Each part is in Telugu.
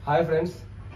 హాయ్ ఫ్రెండ్స్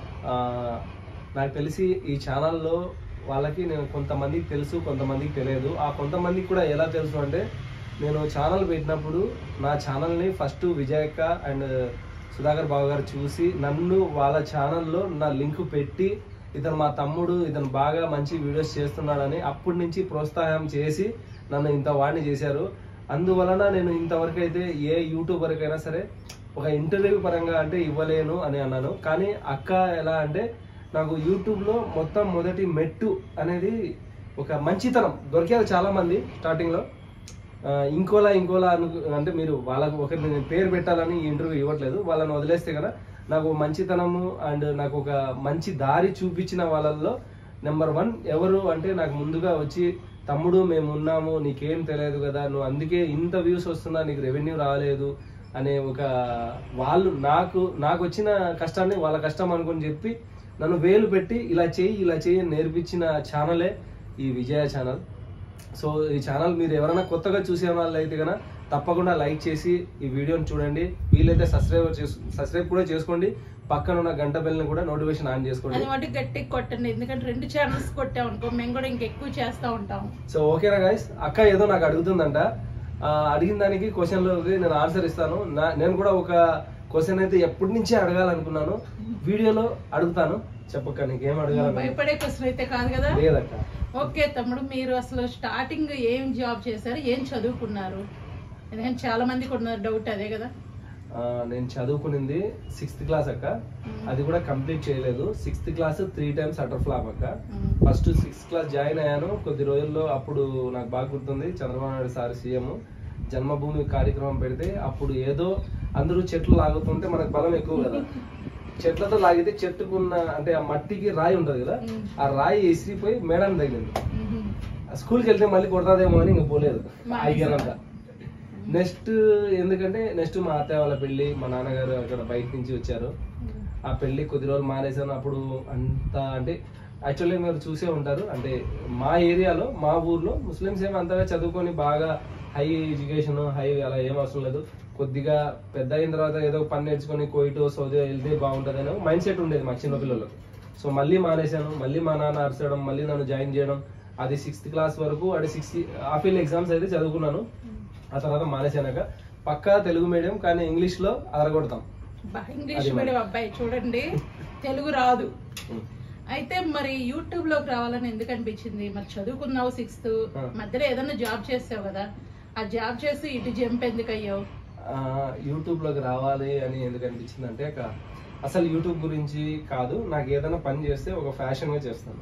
నాకు తెలిసి ఈ ఛానల్లో వాళ్ళకి నేను కొంతమందికి తెలుసు కొంతమందికి తెలియదు ఆ కొంతమందికి కూడా ఎలా తెలుసు అంటే నేను ఛానల్ పెట్టినప్పుడు నా ఛానల్ని ఫస్ట్ విజయక్క అండ్ సుధాకర్ బాబు గారు చూసి నన్ను వాళ్ళ ఛానల్లో నా లింక్ పెట్టి ఇతను మా తమ్ముడు ఇతను బాగా మంచి వీడియోస్ చేస్తున్నాడని అప్పటి నుంచి ప్రోత్సాహం చేసి నన్ను ఇంత వాడిని చేశారు అందువలన నేను ఇంతవరకు అయితే ఏ యూట్యూబర్కైనా సరే ఒక ఇంటర్వ్యూ పరంగా అంటే ఇవ్వలేను అని అన్నాను కానీ అక్క ఎలా అంటే నాకు యూట్యూబ్లో మొత్తం మొదటి మెట్టు అనేది ఒక మంచితనం దొరికారు చాలా మంది స్టార్టింగ్లో ఆ, ఇంకోలా ఇంకోలా అను అంటే మీరు వాళ్ళకు ఒకరి నేను పేరు పెట్టాలని ఈ ఇంటర్వ్యూ ఇవ్వట్లేదు వాళ్ళని వదిలేస్తే కదా నాకు మంచితనము అండ్ నాకు ఒక మంచి దారి చూపించిన వాళ్ళల్లో నెంబర్ వన్ ఎవరు అంటే నాకు ముందుగా వచ్చి తమ్ముడు మేము ఉన్నాము నీకేం తెలియదు కదా నువ్వు అందుకే ఇంత వ్యూస్ వస్తున్నా నీకు రెవెన్యూ రాలేదు అనే ఒక వాళ్ళు నాకు నాకు వచ్చిన కష్టాన్ని వాళ్ళ కష్టం అనుకుని చెప్పి నన్ను వేలు పెట్టి ఇలా చేయి ఇలా చేయి అని నేర్పించిన ఛానలే ఈ విజయ ఛానల్ సో ఈ ఛానల్ మీరు ఎవరైనా కొత్తగా చూసే వాళ్ళు అయితే కనుక తప్పకుండా లైక్ చేసి ఈ వీడియోని చూడండి వీలైతే సబ్స్క్రైబ్ చేసు సబ్స్క్రైబ్ కూడా చేసుకోండి పక్కన ఉన్న గంట బెల్ని కూడా నోటిఫికేషన్ ఆన్ చేసుకోండి అది మటు గట్టిగా కొట్టండి ఎందుకంటే రెండు ఛానల్స్ కొట్టాం అనుకో మేము కూడా ఇంకెక్కువ చేస్తూ ఉంటాం సో ఓకేనా గైస్ అక్క ఏదో నాకు అడుగుతుందంట ఆ, అడిగిన దానికి క్వశ్చన్లోకి నేను ఆన్సర్ ఇస్తాను నా నేను కూడా ఒక క్వశ్చన్ అయితే ఎప్పటి నుంచే అడగాలనుకున్నాను వీడియోలో అడుగుతాను చెప్పక్క నీకేం అడగాలను భయపడే క్వశ్చన్ అయితే కాదు కదా లేదక్క ఓకే తమ్ముడు మీరు అసలు స్టార్టింగ్ ఏం జాబ్ చేశారు ఏం చదువుకున్నారు ఎందుకంటే చాలా మందికి ఉన్న డౌట్ అదే కదా ఆ, నేను చదువుకునింది సిక్స్త్ క్లాస్ అక్క అది కూడా కంప్లీట్ చేయలేదు sixth class three times utter flop అక్క మ్మ్. ఫస్ట్ సిక్స్త్ క్లాస్ జాయిన్ అయ్యాను కొద్ది రోజుల్లో అప్పుడు నాకు బాగా గుర్తుంది చంద్రబాబు నాయుడు సార్ సీఎం జన్మభూమి కార్యక్రమం పెడితే అప్పుడు ఏదో అందరూ చెట్లు లాగుతుంటే మనకు బలం ఎక్కువ కదా చెట్లతో లాగితే చెట్టుకున్న అంటే ఆ మట్టికి రాయి ఉంటది కదా మ్మ్. ఆ రాయి ఎసిరిపోయి మేడం తగిలింది మ్మ్. ఆ స్కూల్కి వెళ్తే మళ్ళీ కొడతాదేమో అని ఇంకా పోలేదు మా అయ్యానంత నెక్స్ట్ ఎందుకంటే నెక్స్ట్ మా అత్తయ్య వాళ్ళ పెళ్లి మా నాన్నగారు అక్కడ బయట నుంచి వచ్చారు ఆ పెళ్లి కొద్ది రోజులు మానేశాను అప్పుడు అంత అంటే యాక్చువల్లీ మీరు చూసే ఉంటారు అంటే మా ఏరియాలో మా ఊర్లో ముస్లిమ్స్ ఏమి అంతగా చదువుకొని బాగా హై ఎడ్యుకేషన్ హై అలా ఏం అవసరం లేదు కొద్దిగా పెద్ద అయిన తర్వాత ఏదో ఒక పని నేర్చుకొని కోయిటో సౌదీ వెళ్తే బాగుంటుంది అనే మైండ్ సెట్ ఉండేది మా చిన్న పిల్లలకు సో మళ్ళీ మానేశాను మళ్ళీ మా నాన్న అరచడం మళ్ళీ నన్ను జాయిన్ చేయడం అది సిక్స్త్ క్లాస్ వరకు అంటే సిక్స్త్ హాఫ్ ఇయర్లీ ఎగ్జామ్స్ అయితే చదువుకున్నాను ఆ తర్వాత మానేశానాక పక్కా తెలుగు మీడియం కానీ ఇంగ్లీష్ లో అదరగొడతాం బా, ఇంగ్లీష్ అది మరి. మీడియం అబ్బాయి చూడండి తెలుగు రాదు ఉం. అయితే మరి యూట్యూబ్ లోకి రావాలని ఎందుకు అనిపించింది మరి చదువుకున్నావు సిక్స్త్ ఆ. మధ్యలో ఏదైనా జాబ్ చేసావు కదా ఆ జాబ్ చేసి ఇటు జంప్ ఎందుకు అయ్యావు ఆ, యూట్యూబ్ లోకి రావాలి అని ఎందుకు అనిపించింది అంటే ఒక అసలు యూట్యూబ్ గురించి కాదు నాకు ఏదైనా పని చేస్తే ఒక ఫ్యాషన్ గా చేస్తాను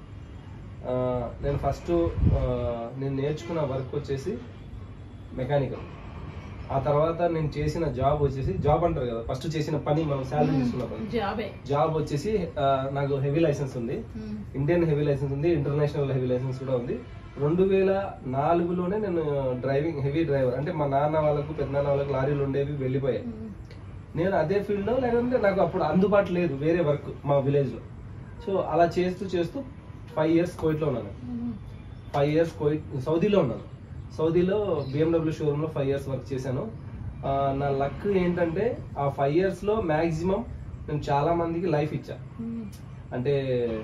ఆ, నేను ఫస్ట్ నేను నేర్చుకున్న వర్క్ వచ్చేసి మెకానికల్ ఆ తర్వాత నేను చేసిన జాబ్ వచ్చేసి జాబ్ అంటారు కదా ఫస్ట్ చేసిన పని మనం శాలరీ తీసుకున్న పని జాబే జాబ్ వచ్చేసి ఆ, నాకు హెవీ లైసెన్స్ ఉంది ఉం. ఇండియన్ హెవీ లైసెన్స్ ఉంది ఇంటర్నేషనల్ హెవీ లైసెన్స్ కూడా ఉంది రెండు వేల నాలుగులోనే నేను డ్రైవింగ్ హెవీ డ్రైవర్ అంటే మా నాన్న వాళ్ళకు పెద్దనాన్న వాళ్ళకు లారీలు ఉండేవి వెళ్ళిపోయాయి ఉం. నేను అదే ఫీల్డ్ లో లేదంటే నాకు అప్పుడు అందుబాటు లేదు వేరే వర్క్ మా విలేజ్ లో సో అలా చేస్తూ చేస్తూ ఫైవ్ ఇయర్స్ కోయిట్లో ఉన్నాను ఉం. ఫైవ్ ఇయర్స్ కోయిట్ సౌదీలో ఉన్నాను సౌదీలో బిఎండబ్ల్యూ షోరూమ్ లో ఫైవ్ ఇయర్స్ వర్క్ చేశాను ఆ, నా లక్ ఏంటంటే ఆ ఫైవ్ ఇయర్స్ లో మాక్సిమం నేను చాలా మందికి లైఫ్ ఇచ్చా ఉం. అంటే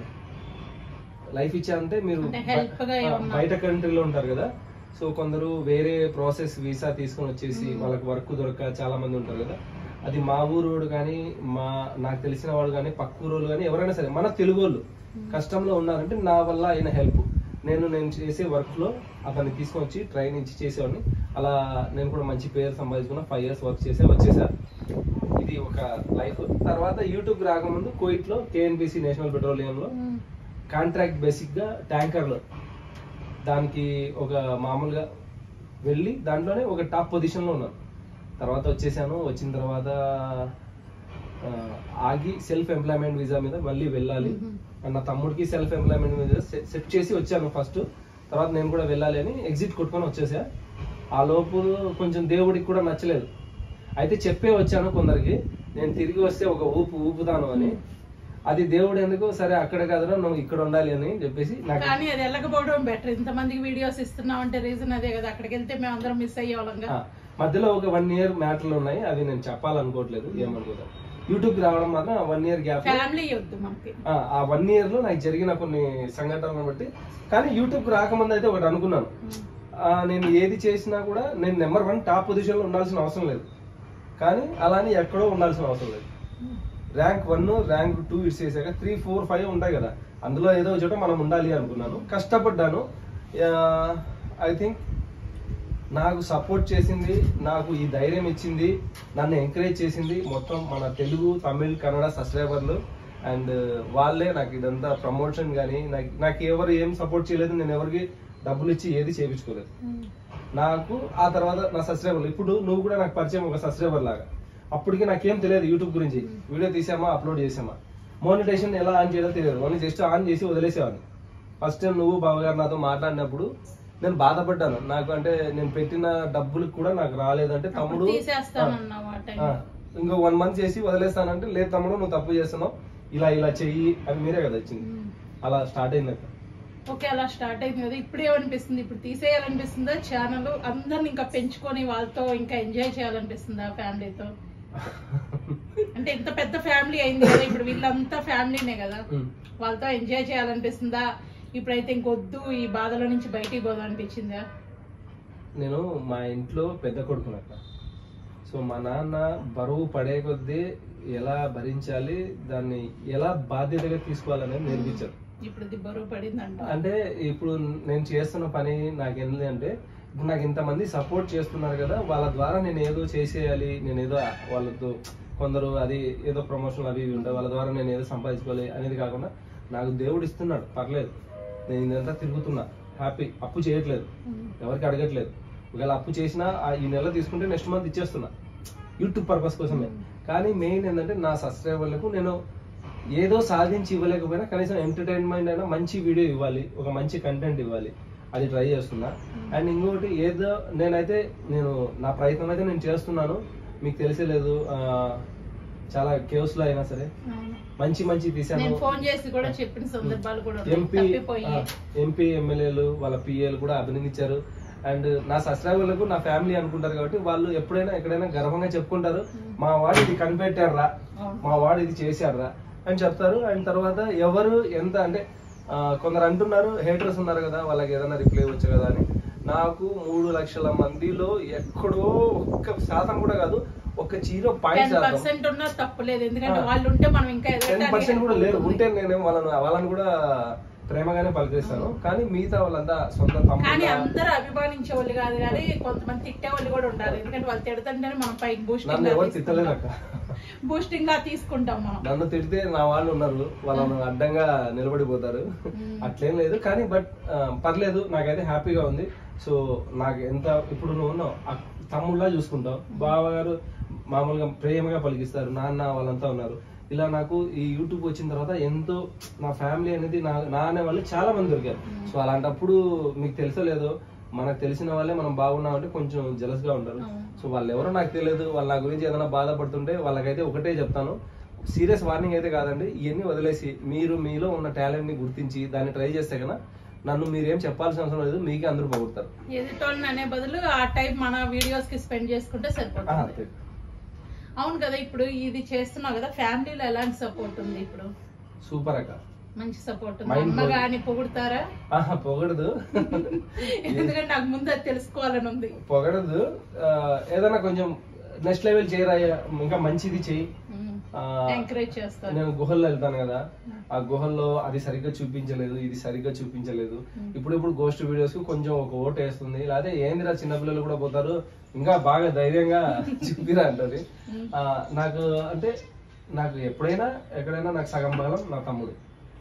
లైఫ్ ఇచ్చా అంటే మీరు అంటే help గా బ- ఏమన్నా? బయట కంట్రీలో ఉంటారు కదా సో కొందరు వేరే ప్రాసెస్ వీసా తీసుకొని వచ్చేసి వాళ్ళకి వర్క్ దొరక చాలా మంది ఉంటారు కదా అది మా ఊరోడు కానీ మా నాకు తెలిసిన వాళ్ళు కానీ పక్క ఊరోళ్ళు కానీ ఎవరైనా సరే మన తెలుగు వాళ్ళు కష్టంలో ఉన్నారంటే నా వల్ల అయిన హెల్ప్ నేను నేను చేసే వర్క్ లో అతన్ని తీసుకొని వచ్చి ట్రైన్ ఇచ్చి చేసేవాడిని అలా నేను కూడా మంచి పేరు సంపాదించుకున్న ఫైవ్ ఇయర్స్ వర్క్ చేసే వచ్చేసా ఇది ఒక లైఫ్ తర్వాత యూట్యూబ్ రాకముందు కోయిట్ లో కేఎన్బిసి నేషనల్ పెట్రోలియం లో ఉం. కాంట్రాక్ట్ బేసిక్ గా ట్యాంకర్ లో దానికి ఒక మామూలుగా వెళ్ళి దాంట్లోనే ఒక టాప్ పొజిషన్ లో ఉన్నాను తర్వాత వచ్చేసాను వచ్చిన తర్వాత ఆ, ఆగి సెల్ఫ్ ఎంప్లాయ్మెంట్ వీసా మీద మళ్ళీ వెళ్ళాలి మ్మ్. అండ్ నా తమ్ముడికి సెల్ఫ్ ఎంప్లాయ్మెంట్ మీద సెట్ చేసి వచ్చాను ఫస్ట్ తర్వాత నేను కూడా వెళ్ళాలి అని ఎగ్జిట్ కొట్టుకొని వచ్చేసా ఆ లోపు కొంచెం దేవుడికి కూడా నచ్చలేదు అయితే చెప్పే వచ్చాను కొందరికి నేను తిరిగి వస్తే ఒక ఊపు ఊపుతాను అని అది దేవుడు ఎందుకు సరే అక్కడ కాదురా నువ్వు ఇక్కడ ఉండాలి అని చెప్పేసి నాకు కానీ అది వెళ్ళకపోవడం బెటర్ ఇంతమందికి వీడియోస్ ఇస్తున్నాం అంటే రీజన్ అదే కదా అక్కడికి వెళ్తే మేము అందరం మిస్ అయ్యేవాళ్ళంగా ఆ, మధ్యలో ఒక వన్ ఇయర్ మ్యాటర్లు ఉన్నాయి అవి నేను చెప్పాలనుకోవట్లేదు ఏమనుకోదా యూట్యూబ్ కి రావడం మాత్రం ఆ వన్ ఇయర్ గ్యాప్ ఫ్యామిలీ వద్దు మనకి ఆ వన్ ఇయర్ లో నాకు జరిగిన కొన్ని సంఘటనలను బట్టి కానీ యూట్యూబ్ కి రాకముందు అయితే ఒకటి అనుకున్నాను ఆ, నేను ఏది చేసినా కూడా నేను నెంబర్ వన్ టాప్ పొజిషన్ లో ఉండాల్సిన అవసరం లేదు కానీ అలానే ఎక్కడో ఉండాల్సిన అవసరం లేదు ర్యాంక్ వన్ ర్యాంక్ టూ ఇట్స్ చేసాక త్రీ ఫోర్ ఫైవ్ ఉంటాయి కదా అందులో ఏదో ఒక చోట మనం ఉండాలి అనుకున్నాను కష్టపడ్డాను ఐ థింక్ నాకు సపోర్ట్ చేసింది నాకు ఈ ధైర్యం ఇచ్చింది నన్ను ఎంకరేజ్ చేసింది మొత్తం మన తెలుగు తమిళ్ కన్నడ సబ్స్క్రైబర్లు అండ్ వాళ్ళే నాకు ఇదంతా ప్రమోషన్ కానీ నాకు నాకు ఎవరు ఏం సపోర్ట్ చేయలేదు నేను ఎవరికి డబ్బులు ఇచ్చి ఏది చేయించుకోలేదు నాకు ఆ తర్వాత నా సబ్స్క్రైబర్లు ఇప్పుడు నువ్వు కూడా నాకు పరిచయం ఒక సబ్స్క్రైబర్ లాగా అప్పటికి నాకేం తెలియదు యూట్యూబ్ గురించి వీడియో తీసామా అప్లోడ్ చేసామా మోనిటేషన్ ఎలా ఆన్ చేయాలో తెలియదు ఓన్లీ జస్ట్ ఆన్ చేసి వదిలేసేవాడిని ఫస్ట్ టైం నువ్వు బావగారు నాతో మాట్లాడినప్పుడు నేను బాధపడ్డాను నాకు అంటే నేను పెట్టిన డబ్బులకు కూడా నాకు రాలేదంటే తమ్ముడు తీసేస్తానన్నమాట ఆ, ఇంకో వన్ మంత్ చేసి వదిలేస్తానంటే లేదు తమ్ముడు నువ్వు తప్పు చేస్తున్నావు ఇలా ఇలా చెయ్యి అని మీరే కదా వచ్చింది అలా స్టార్ట్ అయింది అక్క ఓకే అలా స్టార్ట్ అయింది కదా ఇప్పుడు ఏమనిపిస్తుంది ఇప్పుడు తీసేయాలనిపిస్తుందా ఛానల్ అందరిని ఇంకా పెంచుకొని వాళ్ళతో ఇంకా ఎంజాయ్ చేయాలనిపిస్తుందా ఫ్యామిలీతో అంటే ఇంత పెద్ద ఫ్యామిలీ అయింది కదా ఇప్పుడు వీళ్ళంతా ఫ్యామిలీనే కదా ఉమ్. వాళ్ళతో ఎంజాయ్ చేయాలనిపిస్తుందా ఇప్పుడైతే ఇంకొద్దు ఈ బాధల నుంచి బయటికి పోదాం అనిపించిందా నేను మా ఇంట్లో పెద్ద కొడుకునక్క సో మా నాన్న బరువు పడే కొద్దీ ఎలా భరించాలి దాన్ని ఎలా బాధ్యతగా తీసుకోవాలనేది నేర్పించారు ఇప్పుడు ఇది బరువు పడిందంట అంటే ఇప్పుడు నేను చేస్తున్న పని నాకు ఏంటి అంటే ఇప్పుడు నాకు ఇంతమంది సపోర్ట్ చేస్తున్నారు కదా వాళ్ళ ద్వారా నేను ఏదో చేసేయాలి నేను ఏదో వాళ్ళతో కొందరు అది ఏదో ప్రమోషన్ అవి ఇవి ఉంటాయి వాళ్ళ ద్వారా నేను ఏదో సంపాదించుకోవాలి అనేది కాకుండా నాకు దేవుడు ఇస్తున్నాడు పర్లేదు నేను ఇదంతా తిరుగుతున్నా హ్యాపీ అప్పు చేయట్లేదు ఎవరికి అడగట్లేదు ఒకవేళ అప్పు చేసినా ఆ ఈ నెల తీసుకుంటే నెక్స్ట్ మంత్ ఇచ్చేస్తున్నా యూట్యూబ్ పర్పస్ కోసమే కానీ మెయిన్ ఏంటంటే నా సబ్స్క్రైబర్లకు నేను ఏదో సాధించి ఇవ్వలేకపోయినా కనీసం ఎంటర్టైన్మెంట్ అయినా మంచి వీడియో ఇవ్వాలి ఒక మంచి కంటెంట్ ఇవ్వాలి అది ట్రై చేస్తున్నా అండ్ ఇంకొకటి ఏదో నేనైతే నేను నా ప్రయత్నం అయితే నేను చేస్తున్నాను మీకు తెలిసేలేదు ఆ, చాలా కేవ్స్ లో అయినా సరే అవును. మంచి మంచి తీసాను నేను ఫోన్ చేసి కూడా చెప్పిన సందర్భాలు కూడా ఉన్నాయి. ఎంపీ తప్పిపోయి ఎంపీ ఎమ్మెల్యేలు వాళ్ళ పిఏలు కూడా అభినందించారు అండ్ నా సబ్స్క్రైబర్లకు నా ఫ్యామిలీ అనుకుంటారు కాబట్టి వాళ్ళు ఎప్పుడైనా ఎక్కడైనా గర్వంగా చెప్పుకుంటారు మా వాడు ఇది కనిపెట్టారా అవును. మా వాడు ఇది చేశారా అని చెప్తారు అండ్ తర్వాత ఎవరు ఎంత అంటే ఆ, కొందరు అంటున్నారు హేటర్స్ ఉన్నారు కదా వాళ్ళకి ఏదైనా రిప్లై వచ్చు కదా అని నాకు మూడు లక్షల మందిలో ఎక్కడో ఒక్క శాతం కూడా కాదు ఒక జీరో పాయింట్ టెన్ శాతం పర్సెంట్ ఉన్నా తప్పులేదు ఎందుకంటే ఆ. వాళ్ళు ఉంటే మనం ఇంకా టెన్ ఎదగడానికి పర్సెంట్ కూడా లేరు ఉంటుంది. ఉంటే నేను వాళ్ళని వాళ్ళని కూడా ప్రేమగానే పలికిస్తాను కానీ మిగతా వాళ్ళంతా సొంత కానీ తమ్ముడు అందరూ అభిమానించే వాళ్ళు కాదు కానీ కొంతమంది తిట్టే వాళ్ళు కూడా ఉండాలి ఎందుకంటే వాళ్ళు తిడుతుంటేనే మనం పైకి నన్ను ఎవరు బూస్టింగ్ తిట్టలేరు అక్క బూస్టింగ్ గా తీసుకుంటాం మనం నన్ను తిడితే నా వాళ్ళు ఉన్నారు వాళ్ళను అడ్డంగా నిలబడిపోతారు అట్లేం లేదు కానీ బట్ పర్లేదు నాకైతే హ్యాపీగా ఉంది సో నాకు ఎంత ఇప్పుడు నువ్వు ఉన్నావు అక్- తమ్ముళ్ళ చూసుకుంటావు బావగారు మామూలుగా ప్రేమగా పలికిస్తారు నాన్న వాళ్ళంతా ఉన్నారు ఇలా నాకు ఈ యూట్యూబ్ వచ్చిన తర్వాత ఎంతో నా ఫ్యామిలీ అనేది నా నా అనే వాళ్ళు చాలా మంది దొరికారు సో అలాంటప్పుడు మీకు తెలుసో లేదో మనకు తెలిసిన వాళ్ళే మనం బాగున్నామంటే కొంచెం జలస్ గా ఉంటారు అవును. సో వాళ్ళు ఎవరో నాకు తెలియదు వాళ్ళ నా గురించి ఏదైనా బాధపడుతుంటే వాళ్ళకైతే ఒకటే చెప్తాను సీరియస్ వార్నింగ్ అయితే కాదండి ఇవన్నీ వదిలేసి మీరు మీలో ఉన్న టాలెంట్ ని గుర్తించి దాన్ని ట్రై చేస్తే కన్నా నన్ను మీరేం చెప్పాల్సిన అవసరం లేదు మీకే అందరూ పొగుడతారు ఎదుటోళ్ళని అనే బదులు ఆ టైం మన వీడియోస్ కి స్పెండ్ చేసుకుంటే ఆ, సరిపోతుంది అంతే. అవును కదా ఇప్పుడు ఇది చేస్తున్నావు కదా ఫ్యామిలీలో ఎలాంటి సపోర్ట్ ఉంది ఇప్పుడు సూపర్ అక్క మంచి సపోర్ట్ ఉంది Mind అమ్మ blowing. గాని పొగుడతారా ఆహా, పొగడదు ఎందుకంటే నాకు ముందు అది తెలుసుకోవాలని ఉంది పొగడదు ఆ, ఏదైనా కొంచెం నెక్స్ట్ లెవెల్ చేయరా ఇంకా మంచిది చెయ్యి ఆ, ఎంకరేజ్ చేస్తారు నేను గుహల్లో వెళ్తాను కదా ఆ గుహల్లో అది సరిగ్గా చూపించలేదు ఇది సరిగ్గా చూపించలేదు ఇప్పుడు ఇప్పుడు గోస్ట్ వీడియోస్ కు కొంచెం ఒక ఓటు వేస్తుంది లేకపోతే ఏందిరా చిన్నపిల్లలు కూడా పోతారు ఇంకా బాగా ధైర్యంగా చూపిరా అంటది ఆ, నాకు అంటే నాకు ఎప్పుడైనా ఎక్కడైనా నాకు సగం భాగం నా తమ్ముడు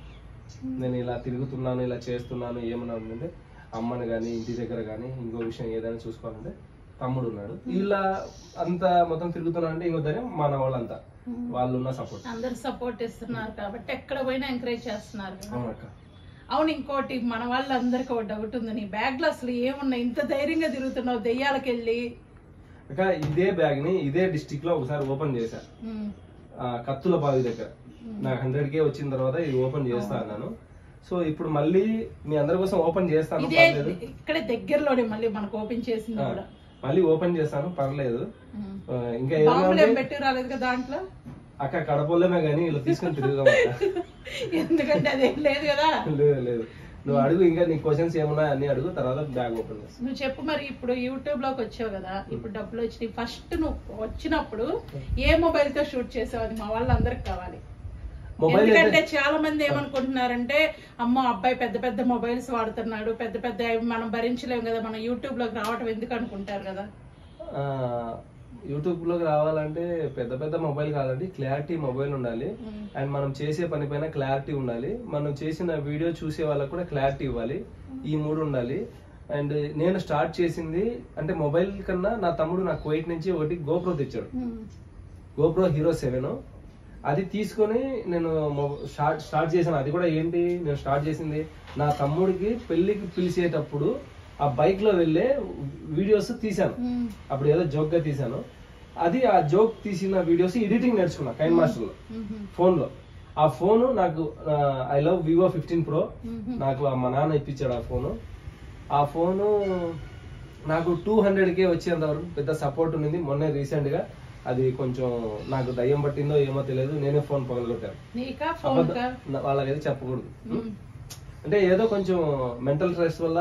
నేను ఇలా తిరుగుతున్నాను ఇలా చేస్తున్నాను ఏమన్నా ఉందంటే అమ్మని కానీ ఇంటి దగ్గర కానీ ఇంకో విషయం ఏదైనా చూసుకోవాలంటే తమ్ముడు ఉన్నాడు ఇలా అంతా మొత్తం తిరుగుతున్నా అంటే ఇంకో ధైర్యం మన వాళ్ళంతా వాళ్ళు ఉన్న సపోర్ట్ అందరు సపోర్ట్ ఇస్తున్నారు కాబట్టి ఎక్కడ పోయినా ఎంకరేజ్ చేస్తున్నారు కదా. అవునక్క అవును ఇంకోటి మన వాళ్ళందరికీ ఒక డౌట్ ఉంది నీ బ్యాగ్ లో అసలు ఏమున్నాయి ఇంత ధైర్యంగా తిరుగుతున్నావు దెయ్యాలకు వెళ్ళి అక్క ఇదే బ్యాగ్ ని ఇదే డిస్టిక్ లో ఒకసారి ఓపెన్ చేశా ఉమ్, ఆ, కత్తుల బావి దగ్గర నాకు హండ్రెడ్ కే వచ్చిన తర్వాత ఇది ఓపెన్ చేస్తా అన్నాను సో ఇప్పుడు మళ్ళీ మీ అందరి కోసం ఓపెన్ చేస్తాను ఇదే పర్లేదు ఇక్కడే దగ్గరలోనే మళ్ళీ మనకు ఓపెన్ చేసింది ఆ, కూడా మళ్ళీ ఓపెన్ చేస్తాను పర్లేదు ఉమ్. ఆ, ఇంకా ఏమైనా బాంబులు ఉంటే ఏం పెట్టి రాలేదు కదా దాంట్లో అక్క కడపలేమే కానీ ఇలా తీసుకొని తిరుగుదాం అక్క ఎందుకంటే అదేం లేదు కదా లేదు లేదు నువ్వు అడుగు ఇంకా నీ క్వశ్చన్స్ ఏమున్నాయి అన్ని అడుగు తర్వాత బ్యాగ్ ఓపెన్ చేస్తా నువ్వు చెప్పు మరి ఇప్పుడు యూట్యూబ్ లోకి వచ్చావు కదా ఇప్పుడు డబ్బులు వచ్చినాయి ఫస్ట్ నువ్వు వచ్చినప్పుడు ఏ మొబైల్ తో షూట్ చేసావు అది మా వాళ్ళందరికి కావాలి మొబైల్ ఎందుకంటే అయితే చాలా మంది ఏమనుకుంటున్నారంటే అమ్మో అబ్బాయి పెద్ద పెద్ద మొబైల్స్ వాడుతున్నాడు పెద్ద పెద్ద అవి మనం భరించలేం కదా మనం యూట్యూబ్ లోకి రావటం ఎందుకు అనుకుంటారు కదా ఆ, యూట్యూబ్ లోకి రావాలంటే పెద్ద పెద్ద మొబైల్ కాదండి క్లారిటీ మొబైల్ ఉండాలి ఉమ్. అండ్ మనం చేసే పని పైన క్లారిటీ ఉండాలి మనం చేసిన వీడియో చూసే వాళ్ళకు కూడా క్లారిటీ ఇవ్వాలి ఈ మూడు ఉండాలి అండ్ నేను స్టార్ట్ చేసింది అంటే మొబైల్ కన్నా నా తమ్ముడు నా కువైట్ నుంచి ఒకటి గోప్రో తెచ్చాడు ఉమ్. గోప్రో హీరో సెవెన్ అది తీసుకొని నేను మొ- స్టార్ట్ స్టార్ట్ చేశాను అది కూడా ఏంటి నేను స్టార్ట్ చేసింది నా తమ్ముడికి పెళ్లికి పిలిచేటప్పుడు ఆ బైక్ లో వెళ్ళే వీడియోస్ తీశాను ఉమ్. అప్పుడు ఏదో జోక్ గా తీశాను అది ఆ జోక్ తీసిన వీడియోస్ ఎడిటింగ్ నేర్చుకున్నా కైన్ మాస్టర్ లో ఉమ్. ఫోన్ లో ఆ ఫోన్ నాకు I love Vivo fifteen pro ఉమ్. నాకు ఆ మా నాన్న ఇప్పించాడు ఆ ఫోను ఆ ఫోను నాకు టూ హండ్రెడ్ కే వచ్చేంత వరకు పెద్ద సపోర్ట్ ఉంది మొన్నే రీసెంట్ గా అది కొంచెం నాకు దయ్యం పట్టిందో ఏమో తెలియదు నేనే ఫోన్ పగలగొట్టాను నీకా ఫోన్ అబద్ధం కా నా- వాళ్ళకైతే చెప్పకూడదు ఉమ్. అంటే ఏదో కొంచెం మెంటల్ స్ట్రెస్ వల్ల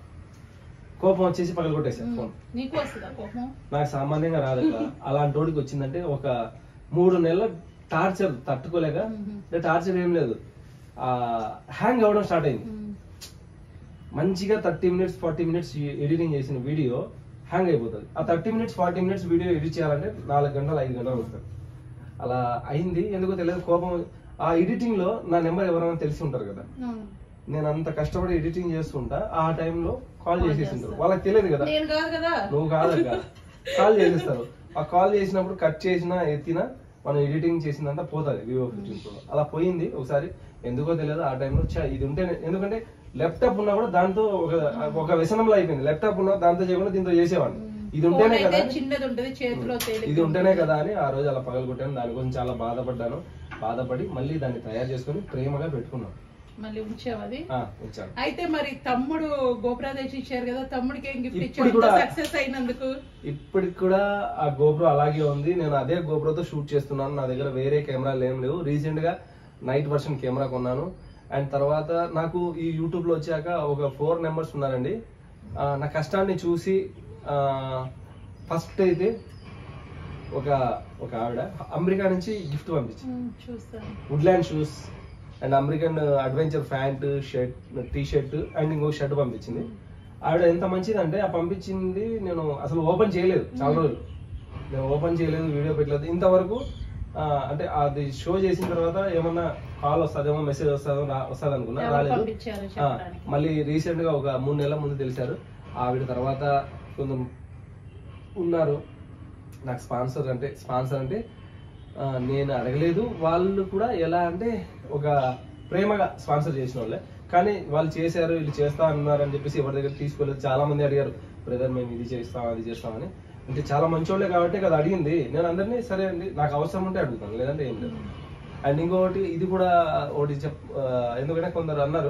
కోపం వచ్చేసి పగలగొట్టేసాను ఉమ్. ఫోన్ నీకు వస్తుందా కోపం నాకు సామాన్యంగా రాదు అలాంటి వాడికి వచ్చిందంటే ఒక మూడు నెలల టార్చర్ తట్టుకోలేక ఉమ్. అంటే టార్చర్ ఏం లేదు ఆ హ్యాంగ్ అవ్వడం స్టార్ట్ అయింది ఉమ్. మంచిగా thirty minutes forty minutes editing చేసిన వీడియో హ్యాంగ్ అయిపోతుంది ఆ thirty minutes forty minutes video edit చేయాలంటే నాలుగు గంటలు ఐదు గంటలు వస్తుంది అలా అయింది ఎందుకో తెలియదు కోపం ఆ ఎడిటింగ్ లో నా నెంబర్ ఎవరైనా తెలిసి ఉంటారు కదా అవును. నేను అంత కష్టపడి ఎడిటింగ్ చేస్తుంటా ఆ టైంలో కాల్ Call చేసేసి ఉంటారు చేస్తారు. వాళ్ళకి తెలియదు కదా నేను కాదు కదా నువ్వు కాదక్క కాల్ చేసేస్తారు ఆ కాల్ చేసినప్పుడు కట్ చేసినా ఎత్తినా మనం ఎడిటింగ్ చేసిందంతా పోతుంది వివో ఫిఫ్టీన్ ప్రో అలా పోయింది ఒకసారి ఎందుకో తెలియదు ఆ టైంలో ఛా, ఇది ఉంటే ఎందుకంటే ల్యాప్టాప్ ఉన్నా కూడా దాంతో ఒక ఒక వ్యసనంలో అయిపోయింది ల్యాప్టాప్ ఉన్నా దాంతో చేయకుండా దీంతో చేసేవాడిని ఇది ఫోన్ ఉంటేనే అయితే కదా చిన్నది ఉంటది చేతిలో తేలిక ఇది ఉంటేనే కదా అని ఆ రోజు అలా పగలగొట్టాను దానికోసం చాలా బాధపడ్డాను బాధపడి మళ్ళీ దాన్ని తయారు చేసుకొని ప్రేమగా పెట్టుకున్నాను మళ్ళీ ఉంచావు అది ఆ, వచ్చాను అయితే మరి తమ్ముడు గోప్రాదేశ్ ఇచ్చారు కదా తమ్ముడికి ఏం గిఫ్ట్ ఇప్పుడు ఇచ్చారు కూడా- సక్సెస్ అయినందుకు ఇప్పటికి కూడా ఆ గోప్రో అలాగే ఉంది నేను అదే గోప్రోతో షూట్ చేస్తున్నాను నా దగ్గర వేరే కెమెరాలు ఏం లేవు రీసెంట్ గా నైట్ వర్షన్ కెమెరా కొన్నాను అండ్ తర్వాత నాకు ఈ యూట్యూబ్ లో వచ్చాక ఒక ఫోర్ నెంబర్స్ ఉన్నారండి ఆ, నా కష్టాన్ని చూసి ఫస్ట్ అయితే ఒక ఒక ఆవిడ అమెరికా నుంచి గిఫ్ట్ పంపించింది ఉమ్, చూస్తాను Woodland shoes and American adventure pant shirt T shirt and ఇంకో షర్ట్ పంపించింది ఆవిడ ఎంత మంచిది అంటే ఆ పంపించింది నేను అసలు ఓపెన్ చేయలేదు చాలా రోజులు నేను ఓపెన్ చేయలేదు వీడియో పెట్టలేదు ఇంతవరకు ఆ, అంటే అది షో చేసిన తర్వాత ఏమన్నా కాల్ వస్తుందేమో మెసేజ్ వస్తుందో వస్తుంది అనుకున్నా ఎవరు రాలేదు పంపించారు ఆ, చెప్పడానికి మళ్ళీ రీసెంట్ గా ఒక మూడు నెలల ముందు తెలిసారు ఆవిడ తర్వాత కొంచెం ఉన్నారు నాకు స్పాన్సర్ అంటే స్పాన్సర్ అంటే ఆ, నేను అడగలేదు వాళ్ళు కూడా ఎలా అంటే ఒక ప్రేమగా స్పాన్సర్ చేసిన వాళ్ళే కానీ వాళ్ళు చేశారు వీళ్ళు చేస్తా అన్నారు అని చెప్పేసి ఎవరి దగ్గర తీసుకోలేదు చాలా మంది అడిగారు బ్రదర్ మేము ఇది చేస్తాం అది చేస్తామని అంటే చాలా మంచోళ్ళే కాబట్టి కదా అడిగింది నేను అందరినీ సరే అండి నాకు అవసరం ఉంటే అడుగుతాను లేదంటే ఏం లేదు అండ్ ఇంకొకటి ఇది కూడా ఒకటి చెప్ ఆ, ఎందుకంటే కొందరు అన్నారు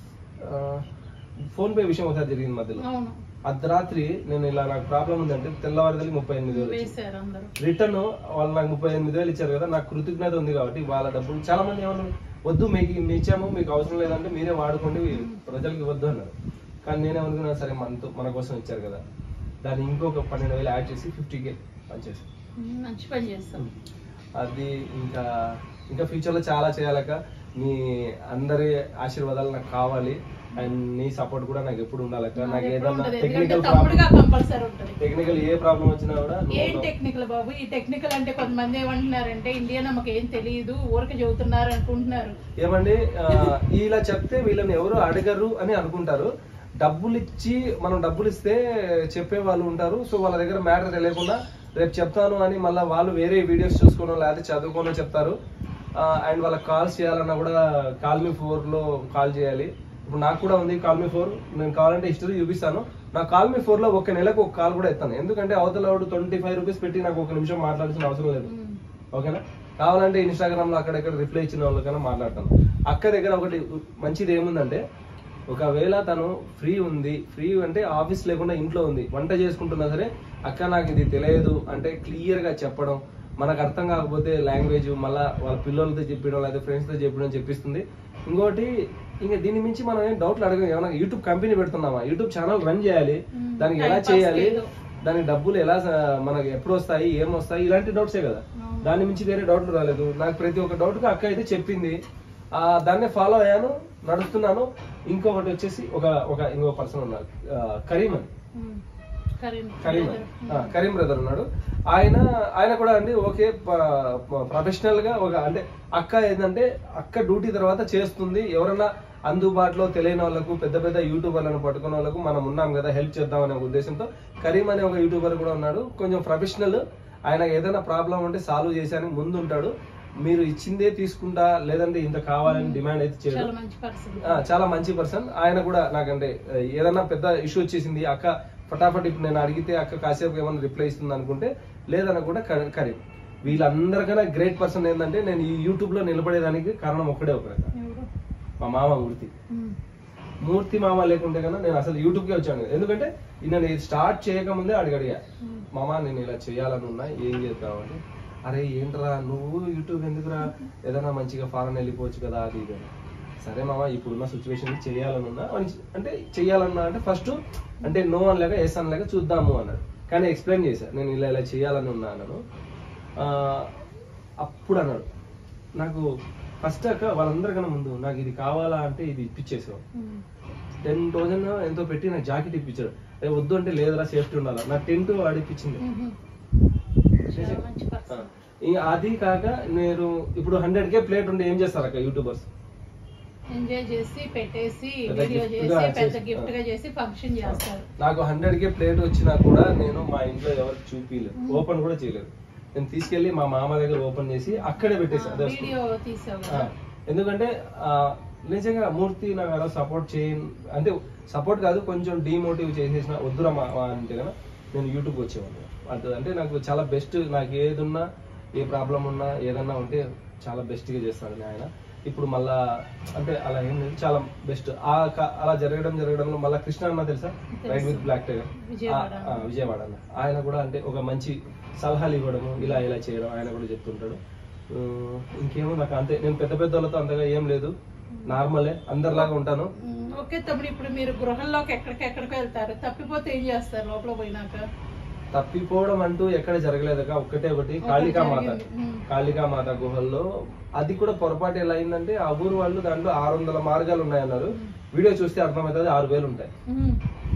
ఫోన్ పే విషయం ఒకసారి జరిగింది మధ్యలో అవును అర్ధరాత్రి నేను ఇలా నాకు ప్రాబ్లం ఉందంటే తెల్లవారిదలి ముప్పై ఎనిమిది వేలు వచ్చింది. వేశారు అందరూ రిటర్న్ వాళ్ళు నాకు ముప్పై ఎనిమిది వేలు ఇచ్చారు కదా నాకు కృతజ్ఞత ఉంది కాబట్టి వాళ్ళ డబ్బులు చాలా మంది ఏమన్నారు వద్దు మీకు ఇన్ని ఇచ్చాము మీకు అవసరం లేదంటే మీరే వాడుకోండి ప్రజలకు ఇవ్వద్దు అన్నారు కానీ నేనేమనుకున్నా సరే మనతో మన కోసం ఇచ్చారు కదా దాన్ని ఇంకొక పన్నెండు వేలు యాడ్ చేసి ఫిఫ్టీకే పనిచేసాను ఉమ్, మంచి పని చేస్తాం అది ఇంకా ఇంకా ఫ్యూచర్లో చాలా చేయాలక మీ అందరి ఆశీర్వాదాలు నాకు కావాలి అండ్ నీ సపోర్ట్ కూడా నాకు ఎప్పుడు ఉండాలక్క నాకు ఎప్పుడు ఏదన్నా ఉంటది. ఎందుకంటే టెక్నికల్ తమ్ముడుగా ప్రాబ్లం కంపల్సరీ ఉంటది టెక్నికల్ ఏ ప్రాబ్లం వచ్చినా కూడా నువ్వు ఏం ఉన్నావు. టెక్నికల్ బాబు ఈ టెక్నికల్ అంటే కొంతమంది ఏమంటున్నారంటే ఇండియా నమ్మకం ఏం తెలియదు ఊరికి చెబుతున్నారు అనుకుంటున్నారు ఏమండి ఆ, ఇలా చెప్తే వీళ్ళని ఎవరు అడగరు అని అనుకుంటారు డబ్బులు ఇచ్చి మనం డబ్బులు ఇస్తే చెప్పే వాళ్ళు ఉంటారు సో వాళ్ళ దగ్గర మ్యాటర్ తెలియకుండా రేపు చెప్తాను అని మళ్ళీ వాళ్ళు వేరే వీడియోస్ చూసుకోనో లేకపోతే చదువుకోనో చెప్తారు అండ్ వాళ్ళకి కాల్స్ చేయాలన్నా కూడా కాల్ మీ లో కాల్ చేయాలి ఇప్పుడు నాకు కూడా ఉంది కాల్ మీ ఫోర్ నేను కావాలంటే హిస్టరీ చూపిస్తాను నా కాల్ మీ లో ఒక నెలకు ఒక కాల్ కూడా ఎత్తాను ఎందుకంటే అవతల వాడు ట్వంటీ ఫైవ్ రూపీస్ పెట్టి నాకు ఒక నిమిషం మాట్లాడాల్సిన అవసరం లేదు ఉమ్, ఓకేనా కావాలంటే ఇన్స్టాగ్రామ్ లో అక్కడెక్కడ రిప్లై ఇచ్చిన వాళ్ళకైనా మాట్లాడతాను అక్క దగ్గర ఒకటి మంచిది ఏముందంటే ఒకవేళ తను ఫ్రీ ఉంది ఫ్రీ అంటే ఆఫీస్ లేకుండా ఇంట్లో ఉంది వంట చేసుకుంటున్నా సరే అక్క నాకు ఇది తెలియదు అంటే క్లియర్ గా చెప్పడం మనకు అర్థం కాకపోతే లాంగ్వేజ్ మళ్ళా వాళ్ళ పిల్లలతో చెప్పడం లేదా ఫ్రెండ్స్ తో చెప్పడం చెప్పిస్తుంది ఇంకోటి ఇంకా దీని మించి మనం ఏం డౌట్లు అడగం ఏమైనా యూట్యూబ్ కంపెనీ పెడుతున్నామా యూట్యూబ్ ఛానల్ రన్ చేయాలి మ్మ్. దానికి Time ఎలా pass చేయాలి లేదు. దానికి డబ్బులు ఎలా స- మనకి ఎప్పుడు వస్తాయి ఏం వస్తాయి ఇలాంటి డౌట్సే కదా అవును. దాని మించి వేరే డౌట్లు రాలేదు నాకు ప్రతి ఒక్క డౌట్ కి అక్క అయితే చెప్పింది ఆ దాన్నే ఫాలో అయ్యాను నడుస్తున్నాను ఇంకొకటి వచ్చేసి ఒక ఒక ఇంకో పర్సన్ ఉన్నారు ఆ, కరీం అని ఉమ్. కరీం కరీం brother. ఆ, కరీం బ్రదర్ ఉన్నాడు ఆయన ఆయన కూడా అండి ఓకే ప్రొఫెషనల్ గా ఒక అంటే అక్క ఏంటంటే అక్క డ్యూటీ తర్వాత చేస్తుంది ఎవరన్నా అందుబాటులో తెలియని వాళ్ళకు పెద్ద పెద్ద యూట్యూబర్లను పట్టుకున్న వాళ్ళకు మనం ఉన్నాం కదా హెల్ప్ చేద్దాం అనే ఉద్దేశంతో కరీం అనే ఒక యూట్యూబర్ కూడా ఉన్నాడు కొంచెం ప్రొఫెషనల్ ఆయన ఏదైనా ప్రాబ్లం ఉంటే సాల్వ్ చేసానికి ముందు ఉంటాడు మీరు ఇచ్చిందే తీసుకుంటా లేదంటే ఇంత కావాలని డిమాండ్ అయితే చేయడు చాలా మంచి పర్సన్ ఆ, చాలా మంచి పర్సన్ ఆయన కూడా నాకంటే ఆ, ఏదన్నా పెద్ద ఇష్యూ వచ్చేసింది అక్క ఫటాఫట్ ఇప్పుడు నేను అడిగితే అక్క కాసేపు ఏమైనా రిప్లై ఇస్తుంది అనుకుంటే లేదన్న కూడా క- కరీం వీళ్ళందరికన్నా గ్రేట్ పర్సన్ ఏంటంటే నేను ఈ యూట్యూబ్ లో నిలబడేదానికి కారణం ఒక్కడే ఒకరక ఎవరు మా మామ మూర్తి ఉమ్. మూర్తి మామ లేకుంటే కన్నా నేను అసలు యూట్యూబ్ కే వచ్చాను ఎందుకంటే నేను ఇది స్టార్ట్ చేయకముందే అడిగి అడిగా ఉమ్. మామ నేను ఇలా చేయాలని ఉన్నా ఏం చేద్దాం అంటే అరే ఏంట్రా నువ్వు యూట్యూబ్ ఎందుకురా ఏదైనా మంచిగా ఫారెన్ వెళ్ళిపోవచ్చు కదా అది ఇది అని. సరే మామ ఇప్పుడున్న సిచ్యువేషన్ చేయాలని ఉన్నా అని- అంటే చేయాలన్నా అంటే ఫస్ట్ అంటే నో అనలేక ఎస్ అనలేక చూద్దాము అన్నాడు కానీ ఎక్స్ప్లెయిన్ చేశా నేను ఇలా ఇలా చేయాలని ఉన్నా అన్నాను ఆ, అప్పుడు అన్నాడు నాకు ఫస్ట్ అక్క వాళ్ళందరికన్నా ముందు నాకు ఇది కావాలా అంటే ఇది ఇప్పించేసావు ఉమ్. టెన్ థౌసండ్ ఎంతో పెట్టి నాకు జాకెట్ ఇప్పించాడు ఏ వద్దు అంటే లేదురా సేఫ్టీ ఉండాలా నా టెంట్ ఆడిపించింది ఉమ్. చాలా మంచి పర్సన్ ఇంకా అది కాక నేను ఇప్పుడు హండ్రెడ్ కే ప్లేట్ ఉంటే ఏం చేస్తారు అక్క యూట్యూబర్స్ ఎంజాయ్ చేసి పెట్టేసి పెద్ద వీడియో gift చేసి గా పెద్ద చేసి- గిఫ్ట్ గా చేసి ఫంక్షన్ చేస్తారు నాకు హండ్రెడ్ కే ప్లేట్ వచ్చినా కూడా నేను మా ఇంట్లో ఎవరికి చూపించలేదు ఓపెన్ కూడా చేయలేదు నేను తీసుకెళ్లి మా మామ దగ్గర ఓపెన్ చేసి అక్కడే పెట్టేసి అదే వీడియో తీసావు ఆ, కదా ఎందుకంటే ఆ, నిజంగా మూర్తి నాకు అలా సపోర్ట్ చేయ అంటే సపోర్ట్ కాదు కొంచెం డిమోటివ్ చేసేసిన వద్దురా మా మా అంటే కదా నేను యూట్యూబ్ వచ్చేవాడిని అంటే అంటే నాకు చాలా బెస్ట్ నాకు ఏది ఉన్నా ఏ ప్రాబ్లం ఉన్నా ఏదన్నా ఉంటే చాలా బెస్ట్గా చేస్తాడు ఆయన ఇప్పుడు మళ్ళా అంటే అలా ఏం లేదు చాలా బెస్ట్ ఆ క- అలా జరగడం జరగడంలో మళ్ళీ కృష్ణ అన్న తెలుసా right with black tiger Vijayawada. ఆ, ఆ, విజయవాడ అన్న ఆయన కూడా అంటే ఒక మంచి సలహాలు ఇవ్వడము ఇలా ఇలా చేయడం ఆయన కూడా చెప్తుంటాడు ఆ, ఇంకేమో నాకు అంతే నేను పెద్ద పెద్ద వాళ్ళతో అంతగా ఏం లేదు నార్మలే అందరిలాగా ఉంటాను ఉమ్, ఓకే తమ్ముడు ఇప్పుడు మీరు గృహంలోకి ఎక్కడికెక్కడికో వెళ్తారు తప్పిపోతే ఏం చేస్తారు లోపల పోయినాక తప్పిపోవడం అంటూ ఎక్కడ జరగలేదక ఒక్కటే ఒకటి కాళికా మాత జరిగింది. ఉమ్. కాళికా మాత గుహల్లో అది కూడా పొరపాటు ఎలా అయిందంటే ఆ ఊరు వాళ్ళు దాంట్లో ఆరు వందల మార్గాలు ఉన్నాయన్నారు వీడియో చూస్తే అర్థమవుతుంది ఆరు వేలు ఉంటాయి ఉమ్.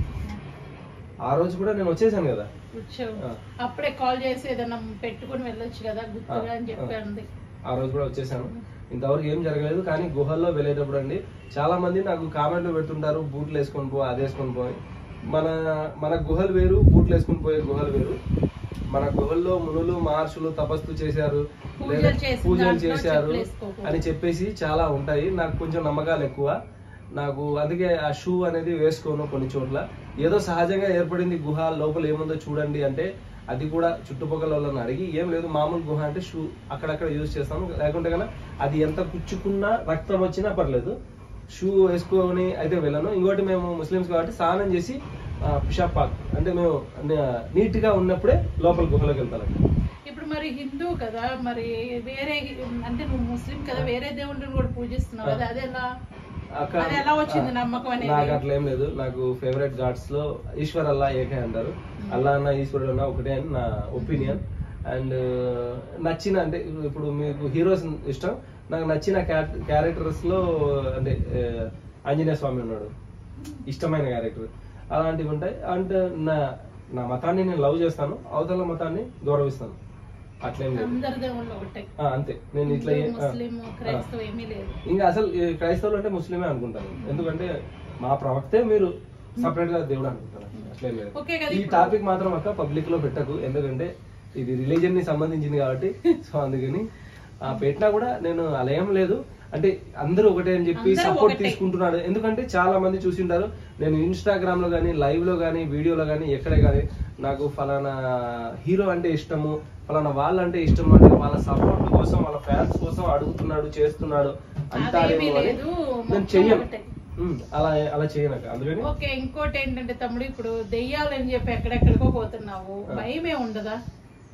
ఆ రోజు కూడా నేను వచ్చేసాను కదా వచ్చావు ఆ. అప్పుడే కాల్ చేసి ఏదైనా పెట్టుకుని వెళ్ళొచ్చు కదా గుర్తుగా అని ఆ, చెప్పి ఆ. అంది ఆ రోజు కూడా వచ్చేసాను ఇంతవరకు ఏం జరగలేదు కానీ గుహల్లో వెళ్ళేటప్పుడు అండి చాలా మంది నాకు కామెంట్లు పెడుతుంటారు బూట్లు వేసుకొని పో అది వేసుకొని పోయి మన మన గుహలు వేరు బూట్లు వేసుకొని పోయే గుహలు వేరు మన గుహల్లో మునులు మహర్షులు తపస్సు చేశారు పూజలు లేదా చేసిన పూజలు దాంట్లో చేశారు చెప్పులు వేసుకోకూడదు. అని చెప్పేసి చాలా ఉంటాయి నాకు కొంచెం నమ్మకాలు ఎక్కువ నాకు అందుకే ఆ షూ అనేది వేసుకోను కొన్ని చోట్ల ఏదో సహజంగా ఏర్పడింది గుహ లోపల ఏముందో చూడండి అంటే అది కూడా చుట్టుపక్కల వాళ్ళని అడిగి ఏం లేదు మామూలు గుహ అంటే షూ అక్కడక్కడ యూజ్ చేస్తాను లేకుంటే కన్నా అది ఎంత కుచ్చుకున్నా రక్తం వచ్చినా పర్లేదు షూ వేసుకొని అయితే వెళ్ళను ఇంకోటి మేము ముస్లిమ్స్ కాబట్టి స్నానం చేసి ఆ, పిషాబ్ పాక్ అంటే మేము నీట్ గా ఉన్నప్పుడే లోపల గుహలోకి వెళ్తాను ఇప్పుడు మరి హిందూ కదా మరి వేరే అంటే నువ్వు ముస్లిం కదా వేరే దేవుళ్ళని కూడా పూజిస్తున్నావు కదా అది ఎలా అక్క అది ఎలా వచ్చింది నమ్మకం అనేది? నాకు అట్లా ఏం లేదు నాకు ఫేవరెట్ గాడ్స్ లో ఈశ్వర్ అల్లా ఏకే అంటారు అల్లా అన్న ఈశ్వరుడు అన్న ఒకటే అని నా ఒపీనియన్ అండ్ నచ్చిన అంటే ఇప్పుడు మీకు హీరోస్ ఇష్టం నాకు నచ్చిన క్యారెక్టర్స్ లో అంటే ఆ, ఆంజనేయ స్వామి ఉన్నాడు ఇష్టమైన క్యారెక్టర్ అలాంటివి ఉంటాయి అండ్ నా నా మతాన్ని నేను లవ్ చేస్తాను అవతల మతాన్ని గౌరవిస్తాను అట్లేం లేదు అందరి దేవుళ్ళు ఒకటే ఆ, అంతే నేను ఇట్లా ఏ- ఆ. ముస్లిం క్రైస్తవ ఏమీ లేదు ఇంకా అసలు ఈ క్రైస్తవులు అంటే ముస్లిమే అనుకుంటాను ఎందుకంటే మా ప్రవక్తే మీరు సపరేట్ గా దేవుడు అనుకుంటారు అట్లేం లేదు ఓకే కదా ఈ ఇప్పుడు- టాపిక్ మాత్రం అక్క పబ్లిక్ లో పెట్టకు ఎందుకంటే ఇది రిలీజన్ ని సంబంధించింది కాబట్టి సో అందుకని ఆ, పెట్టినా కూడా నేను అలా ఏం లేదు అంటే అందరూ ఒకటే అని చెప్పి అందరూ సపోర్ట్ ఒకటే. తీసుకుంటున్నాడు ఎందుకంటే చాలా మంది చూసింటారు నేను ఇన్స్టాగ్రామ్ లో కానీ లైవ్ లో కానీ వీడియోలో కానీ ఎక్కడే కానీ నాకు ఫలానా హీరో అంటే ఇష్టము ఫలానా వాళ్ళంటే ఇష్టము అంటే వాళ్ళ సపోర్ట్ కోసం వాళ్ళ ఫ్యాన్స్ కోసం అడుగుతున్నాడు చేస్తున్నాడు అంటారేమో అదేమీ అని లేదు, నేను మొత్తం చెయ్యను ఒకటే. ఉమ్, అలా అలా చేయను అక్క అందుకని ఓకే ఇంకోటి ఏంటంటే తమ్ముడు ఇప్పుడు దెయ్యాలని చెప్పి ఎక్కడెక్కడికో పోతున్నావు ఆ. భయమే ఉండదా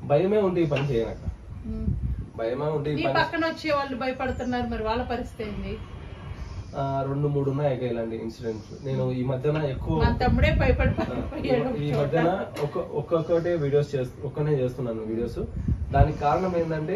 భయమే ఉంటే ఈ పని చేయనక్క ఉమ్. భయమే ఉంటే ఈ నీ పని పక్కన వచ్చే వాళ్ళు భయపడుతున్నారు మరి వాళ్ళ పరిస్థితి ఏంది ఆ, రెండు మూడు ఉన్నాయి అక్క ఇలాంటి ఇన్సిడెంట్స్ నేను ఈ మధ్యన ఎక్కువ మా తమ్ముడే ఆ, భయపడిపోయాడు ఈ మధ్యన ఒక్క ఒక్కొక్కటే వీడియోస్ చేస్తూ ఒక్కనే చేస్తున్నాను వీడియోస్ దానికి కారణం ఏంటంటే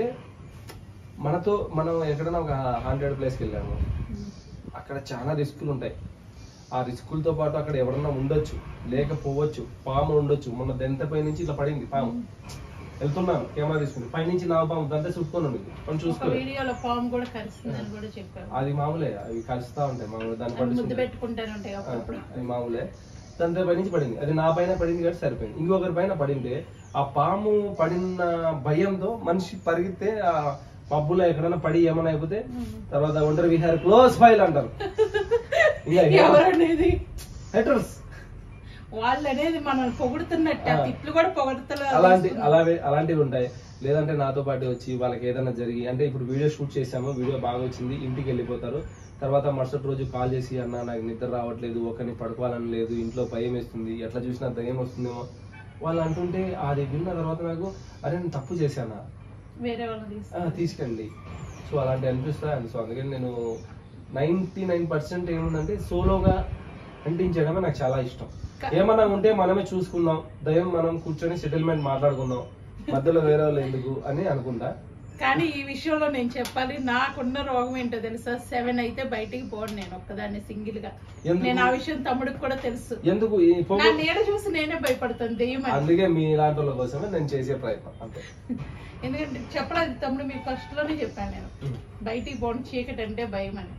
మనతో మనం ఎక్కడైనా ఒక హండ్రెడ్ ప్లేస్కి వెళ్ళాము అక్కడ చాలా రిస్కులు ఉంటాయి ఆ రిస్కులతో పాటు అక్కడ ఎవరన్నా ఉండొచ్చు లేకపోవచ్చు పాము ఉండొచ్చు మొన్న దెంతపై నుంచి ఇలా పడింది పాము వెళ్తున్నాను కెమెరా తీసుకుని పైనుంచి నా పాము దంతే చుట్టుకొని ఉంది మనం ఒక చూసుకోలేదు వీడియోలో పాము కూడా కరుస్తుందని కూడా చెప్పారు అది మామూలే అవి కలుస్తా ఉంటాయి మామూలు దాన్ని అది ముద్దు పడుతుంది పెట్టుకుంటానే ఉంటాయి అప్పుడప్పుడు అది మామూలే దాని పై నుంచి పడింది అది నా పైన పడింది కాబట్టి సరిపోయింది ఇంకొకరి పైన పడింటే ఆ పాము పడిన భయంతో మనిషి పరిగెత్తే ఆ పబ్బులో ఎక్కడైనా పడి ఏమైనా అయిపోతే తర్వాత ఒంటరి విహార్ క్లోజ్ ఫైల్ అంటారు ఇంకా ఎవరనేది హెటర్స్ వాళ్ళు అనేది మనం పొగుడుతున్నట్టు ఆ ఆ. తిట్లు కూడా పొగడుతున్నారు అలాంటి అలాగే అలాంటివి ఉంటాయి లేదంటే నాతో పాటు వచ్చి వాళ్ళకి ఏదైనా జరిగి అంటే ఇప్పుడు వీడియో షూట్ చేసాము వీడియో బాగా వచ్చింది ఇంటికి వెళ్ళిపోతారు తర్వాత మరుసటి రోజు కాల్ చేసి అన్న నాకు నిద్ర రావట్లేదు ఒకరిని పడుకోవాలని లేదు ఇంట్లో భయం వేస్తుంది ఎట్లా చూసినా దయ్యం వస్తుందేమో వాళ్ళు అంటుంటే అది విన్న తర్వాత నాకు అరే నేను తప్పు చేశానా వేరే వాళ్ళని తీసు ఆ, తీసుకెళ్ళి సో అలాంటి అనిపిస్తాయి సో అందుకని నేను నైంటీ నైన్ పర్సెంట్ ఏముందంటే సోలోగా అంటించడమే నాకు చాలా ఇష్టం క- ఏమన్నా ఉంటే మనమే చూసుకుందాం దయం మనం కూర్చొని సెటిల్మెంట్ మాట్లాడుకుందాం మధ్యలో వేరే వాళ్ళు ఎందుకు అని అనుకుంటా కానీ ఈ విషయంలో నేను చెప్పాలి నాకున్న రోగం ఏంటో తెలుసా సెవెన్ అయితే బయటికి పోను నేను ఒక్కదాన్ని సింగిల్ గా ఎందుకు? నేను ఆ విషయం తమ్ముడికి కూడా తెలుసు ఎందుకు ఈ పొగ నా నీడ చూసి నేనే భయపడతాను దెయ్యం అని అందుకే మీ ఇలాంటి వాళ్ళ కోసమే నేను చేసే ప్రయత్నం అంతే ఎందుకంటే చెప్పలేదు తమ్ముడు మీకు ఫస్ట్ లోనే చెప్పాను నేను ఉం. బయటికి పోను చీకటి అంటే భయం అని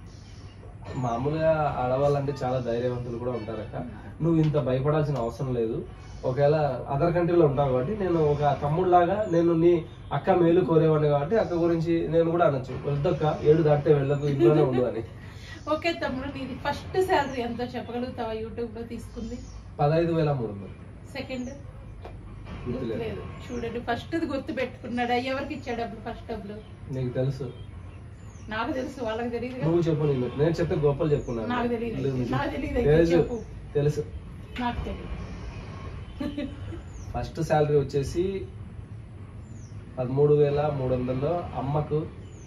మామూలుగా ఆడవాళ్ళంటే చాలా ధైర్యవంతులు కూడా ఉంటారక్క నువ్వు ఇంత భయపడాల్సిన అవసరం లేదు ఒకవేళ అదర్ కంట్రీలో ఉంటావు కాబట్టి నేను ఒక తమ్ముడులాగా నేను నీ అక్క మేలు కోరేవాడిని కాబట్టి అక్క గురించి నేను కూడా అనొచ్చు వెళ్తక్క ఏడు దాటితే వెళ్ళకు ఇంట్లోనే ఉండు అని ఓకే తమ్ముడు నీది ఫస్ట్ శాలరీ ఎంతో చెప్పగలుగుతావా యూట్యూబ్ లో తీసుకుంది పదహైదు వేల మూడు వందలు సెకండ్ గుర్తులేదు లేదు చూడండి ఫస్ట్ గుర్తు పెట్టుకున్నాడా ఎవరికి ఇచ్చాడు డబ్బులు ఫస్ట్ డబ్బులు నీకు తెలుసు నాకు తెలుసు వాళ్ళకి తెలియదు నువ్వు చెప్పు నేను నేను చెప్తే గొప్పలు చెప్పుకున్నాను నాకు తెలియదు లేదు, నిజం. నాకు తెలియదు అయితే తెలుసు చెప్పు తెలుసు నాకు తెలియదు ఫస్ట్ శాలరీ వచ్చేసి పదమూడు వేల మూడు వందల్లో అమ్మకు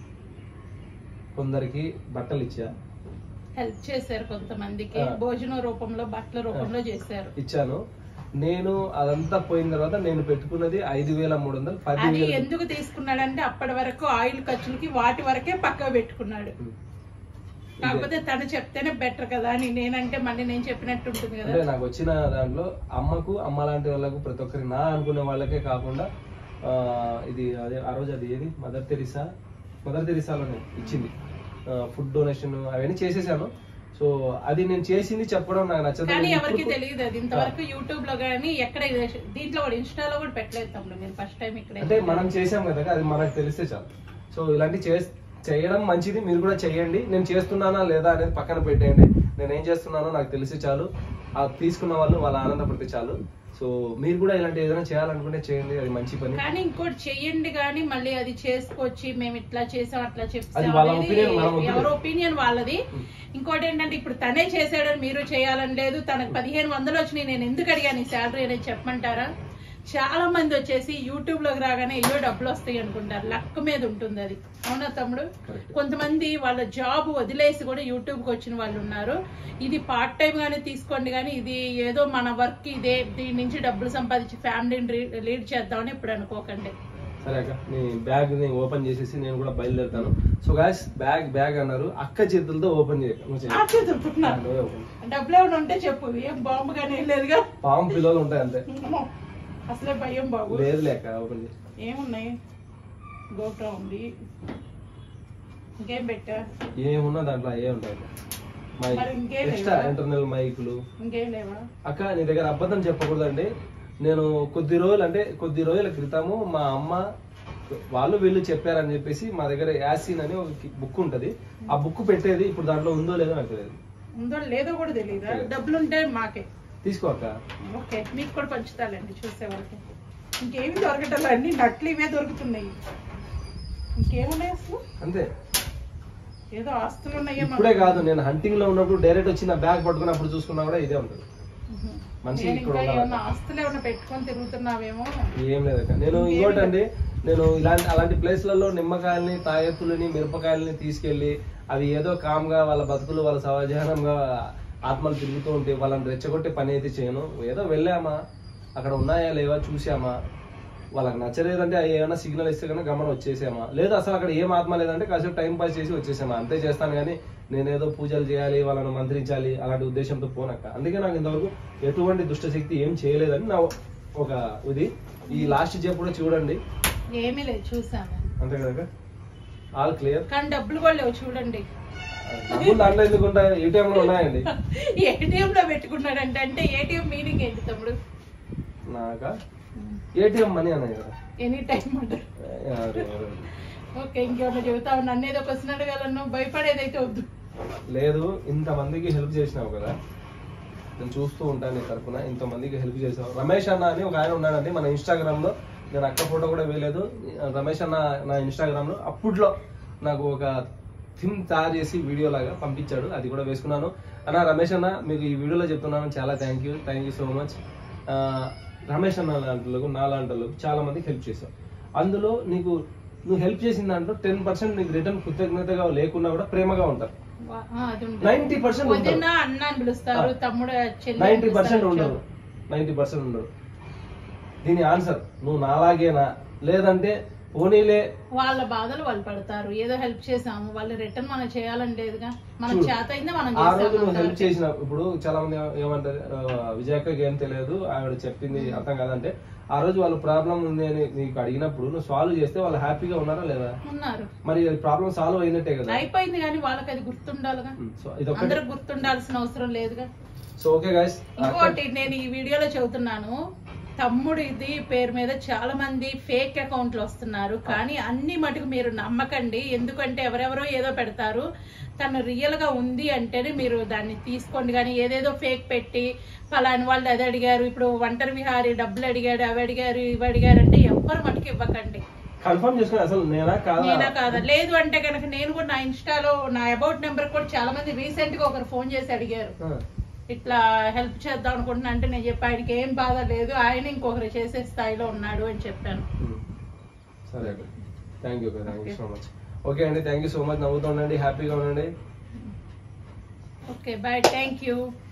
కొందరికి బట్టలు ఇచ్చా హెల్ప్ చేశారు కొంతమందికి ఆ. భోజనం రూపంలో బట్టల రూపంలో చేశారు ఇచ్చాను నేను అదంతా పోయిన తర్వాత నేను పెట్టుకున్నది ఐదు వేల మూడు వందలు పది అది వేలు ఎందుకు తీసుకున్నాడంటే అప్పటి వరకు ఆయిల్ ఖర్చులకి వాటి వరకే పక్క పెట్టుకున్నాడు ఉం. కాకపోతే తను చెప్తేనే బెటర్ కదా అని నేనంటే మళ్ళీ నేను చెప్పినట్టు ఉంటుంది కదా అంటే నాకు వచ్చిన దాంట్లో అమ్మకు అమ్మ లాంటి వాళ్ళకు ప్రతి ఒక్కరి నా అనుకునే వాళ్ళకే కాకుండా ఆ, ఇది అదే ఆ రోజు అది ఏది మదర్ తెరిసా మదర్ తెరిసాలోనే ఇచ్చింది ఫుడ్ డొనేషన్ అవన్నీ చేసేసాను సో అది నేను చేసింది చెప్పడం నాకు నచ్చదు కానీ నేను ఎవరికి ఇప్పుడు- తెలియదు అది ఇంతవరకు యూట్యూబ్ లో గానీ ఎక్కడ ఇది- దీంట్లో కూడా ఇన్స్టాలో కూడా పెట్టలేదు తమ్ముడు నేను ఫస్ట్ టైం ఇక్కడ అంటే మనం చేసాం కదా అది మనకు తెలిస్తే చాలు సో ఇలాంటి చే చేయడం మంచిది మీరు కూడా చేయండి నేను చేస్తున్నానా లేదా అనేది పక్కన పెట్టేయండి నేను ఏం చేస్తున్నానో నాకు తెలిసి చాలు ఆ తీసుకున్న వాళ్ళు వాళ్ళ ఆనందపడితే చాలు సో మీరు కూడా ఇలాంటి ఏదైనా చేయాలనుకుంటే చేయండి అది మంచి పని కానీ ఇంకోటి చెయ్యండి కానీ మళ్ళీ అది చేసుకొచ్చి మేము ఇట్లా చేసాం అట్లా అది చెప్తాం వాళ్ళ అనేది opinion, మన opinion. ఎవరి ఒపీనియన్ వాళ్ళది ఉం. ఇంకోటి ఏంటంటే ఇప్పుడు తనే చేసాడని మీరు చేయాలని లేదు తనకు పదిహేను వందలు వచ్చినాయి నేను ఎందుకు అడిగాను ఈ శాలరీ అనేది చెప్పమంటారా చాలా మంది వచ్చేసి యూట్యూబ్ లోకి రాగానే అయ్యో డబ్బులు వస్తాయి అనుకుంటారు లక్ మీద ఉంటుంది అది అవునా తమ్ముడు Correct. కొంతమంది వాళ్ళ జాబ్ వదిలేసి కూడా యూట్యూబ్ కి వచ్చిన వాళ్ళు ఉన్నారు ఇది పార్ట్ టైం గానే తీసుకోండి కానీ ఇది ఏదో మన వర్క్ ఇదే దీని నుంచి డబ్బులు సంపాదించి ఫ్యామిలీని లీడ్ చేద్దామని ఇప్పుడు అనుకోకండి సరే అక్క మీ బ్యాగ్ ని ఓపెన్ చేసేసి నేను కూడా బయలుదేరుతాను సో గాయస్ బ్యాగ్ బ్యాగ్ అన్నారు అక్క చేతులతో ఓపెన్ చేయక నువ్వు చెయ్యి. నాకే చెప్తున్నారు నువ్వే open. డబ్బులు ఏమైనా ఉంటే చెప్పు ఏం బాంబు కానీ ఏం లేదుగా పాము పిల్లలు ఉంటాయి అంతే అమ్మో, అసలే భయం బాబు లేదు లేక ఓపెన్ చేసి ఏమున్నాయి గోప్రా ఉంది ఇంకేం పెట్టా ఏమున్నా దాంట్లో అయ్యే ఉంటాయి మైక్ మరి ఇంకేం ఎక్స్ట్రా లేవా? ఇంటర్నల్ మైకులు ఇంకేం లేవా అక్క నీ దగ్గర అబద్ధం చెప్పకూడదండి నేను కొద్ది రోజులు అంటే కొద్ది రోజుల క్రితము మా అమ్మ వాళ్ళు వీళ్ళు చెప్పారని చెప్పేసి మా దగ్గర యాసిన్ అని ఒక బుక్ ఉంటది ఆ బుక్ పెట్టేది ఇప్పుడు దాంట్లో ఉందో లేదో నాకు తెలియదు ఉందో లేదో కూడా తెలియదా తెలియదు. డబ్బులు ఉంటే మాకే తీసుకో అక్క ఓకే మీకు కూడా పంచుతాలండి చూసే వాళ్ళకి ఇంకేమి దొరకటం అన్ని నట్లు ఇవే దొరుకుతున్నాయి ఇంకేమున్నాయి అసలు అంతే ఏదో ఆస్తులు ఉన్నాయేమో ఇప్పుడే కాదు నేను హంటింగ్ లో ఉన్నప్పుడు డైరెక్ట్ వచ్చి నా బ్యాగ్ పట్టుకున్నప్పుడు చూసుకున్నా కూడా ఇదే ఉంటుంది మనిషి నేను ఇక్కడ ఇంకా ఉండాలి. ఏమన్నా ఆస్తులు ఏమన్నా పెట్టుకొని తిరుగుతున్నావేమో ఏం లేదక్క నేను ఇంకోటండి నేను ఇలాంటి అలాంటి ప్లేస్లలో నిమ్మకాయల్ని తాయెత్తులని మిరపకాయలని తీసుకెళ్లి అవి ఏదో కామ్గా వాళ్ళ బతుకులు వాళ్ళ సహజనంగా ఆత్మలు తిరుగుతూ ఉంటే వాళ్ళని రెచ్చగొట్టే పని అయితే చేయను ఏదో వెళ్ళామా అక్కడ ఉన్నాయా లేవా చూసామా వాళ్ళకి నచ్చలేదంటే అవి ఏమైనా సిగ్నల్ ఇస్తే కనుక గమనం వచ్చేసామా లేదు అసలు అక్కడ ఏం ఆత్మ లేదంటే కాసేపు టైం పాస్ చేసి వచ్చేసామా అంతే చేస్తాను కానీ నేనేదో పూజలు చేయాలి వాళ్ళని మంత్రించాలి అలాంటి ఉద్దేశంతో పోనక్క అందుకే నాకు ఇంతవరకు ఎటువంటి దుష్టశక్తి ఏం చేయలేదని నా ఒక ఇది ఈ లాస్ట్ జేబు కూడా చూడండి ఏమీ లేదు చూసాను అంతే కదా ఆల్ క్లియర్ కానీ డబ్బులు కూడా లేవు చూడండి డబ్బులు దాంట్లో ఎందుకు ఉంటాయి ఏటీఎం లో ఉన్నాయండి ఏటీఎం లో పెట్టుకున్నాడంటే అంటే ఏటీఎం మీనింగ్ ఏంటి తమ్ముడు నాక ఏటీఎం మనీ అన్నాయి కదా ఎనీ టైం అంటారు ఏ, అరే, అరే. ఓకే ఇంకేమన్నా చెబుతావు నన్ను ఏదో క్వశ్చన్ అడగాలను భయపడేదైతే వద్దు లేదు ఇంతమందికి హెల్ప్ చేసినావు కదా నేను చూస్తూ ఉంటాను నీ తరపున ఇంతమందికి హెల్ప్ చేసావు రమేష్ అన్న అని ఒక ఆయన ఉన్నాడండి మన ఇన్స్టాగ్రామ్ లో నేను అక్క ఫోటో కూడా వేయలేదు రమేష్ అన్న నా ఇన్స్టాగ్రామ్ లో అప్పుట్లో నాకు ఒక థిమ్ తయారు చేసి వీడియో లాగా పంపించాడు అది కూడా వేసుకున్నాను అన్న రమేష్ అన్న మీకు ఈ వీడియోలో చెప్తున్నాను చాలా thank you thank you so much Ramesh అన్న లాంటి వాళ్ళకు, నా లాంటి వాళ్ళకు చాలా మందికి హెల్ప్ చేశావు అందులో నీకు నువ్వు హెల్ప్ చేసిన దాంట్లో టెన్ పర్సెంట్ నీకు రిటర్న్ కృతజ్ఞతగా లేకున్నా కూడా ప్రేమగా ఉంటారు వా- ఆ, అది ఉంటుంది. నైన్టీ పర్సెంట్ వదిన ఉంటారు అన్న అని పిలుస్తారు ఆ. తమ్ముడు చెల్లి అని నైన్టీ పర్సెంట్ పిలుస్తారు. ఉండరు నైన్టీ పర్సెంట్ ఉండరు దీని ఆన్సర్ నువ్వు నాలాగేనా లేదంటే పోనీలే వాళ్ళ బాధలు వాళ్ళు పడతారు ఏదో హెల్ప్ చేసాము వాళ్ళు రిటర్న్ మనం చేయాలని లేదుగా మనం చూడు. చేత అయిందే మనం ఆ రోజు చేసాము నువ్వు హెల్ప్ చేసిన ఇప్పుడు చాలా మంది ఏమంటారు ఆ, విజయక్కకి ఏం తెలియదు ఆవిడ చెప్పింది అర్థం కాదంటే ఆ రోజు వాళ్ళ ప్రాబ్లం ఉంది అని నీకు అడిగినప్పుడు నువ్వు సాల్వ్ చేస్తే వాళ్ళు హ్యాపీగా ఉన్నారా లేదా ఉన్నారు మరి ప్రాబ్లం సాల్వ్ అయినట్టే కదా అయిపోయింది కానీ వాళ్ళకి అది గుర్తుండాలిగా సో ఇదొకటి అందరికి గుర్తుండాల్సిన అవసరం లేదుగా సో ఓకే గైస్ ఇంకోటి నేను ఈ వీడియోలో చెబుతున్నాను తమ్ముడు ఇది పేరు మీద చాలా మంది ఫేక్ అకౌంట్లు వస్తున్నారు కానీ అన్ని మటుకు మీరు నమ్మకండి ఎందుకంటే ఎవరెవరో ఏదో పెడతారు తను రియల్ గా ఉంది అంటేనే మీరు దాన్ని తీసుకోండి కానీ ఏదేదో ఫేక్ పెట్టి ఫలాని వాళ్ళు అది అడిగారు ఇప్పుడు ఒంటరి విహారి డబ్బులు అడిగాడు అవి అడిగారు ఇవి అడిగారు అంటే ఎవ్వరు మటుకు ఇవ్వకండి కన్ఫర్మ్ చేసుకుని అసలు నేనా నేనా కాదా కాదా లేదు అంటే కనుక నేను కూడా నా ఇన్స్టాలో నా అబౌట్ నెంబర్ కూడా చాలా మంది రీసెంట్ గా ఒకరు ఫోన్ చేసి అడిగారు ఆ, ఇట్లా హెల్ప్ చేద్దాం అనుకుంటున్నా అంటే నేను చెప్పి ఆయనకి ఏం బాధ లేదు ఆయన ఇంకొకరు చేసే స్థాయిలో ఉన్నాడు అని చెప్పాను ఉమ్. సరే అక్క thank you thank you so much okay అండి థ్యాంక్ యూ సో మచ్ నవ్వుతూ ఉండండి హ్యాపీగా ఉండండి ఓకే బాయ్ థ్యాంక్ యూ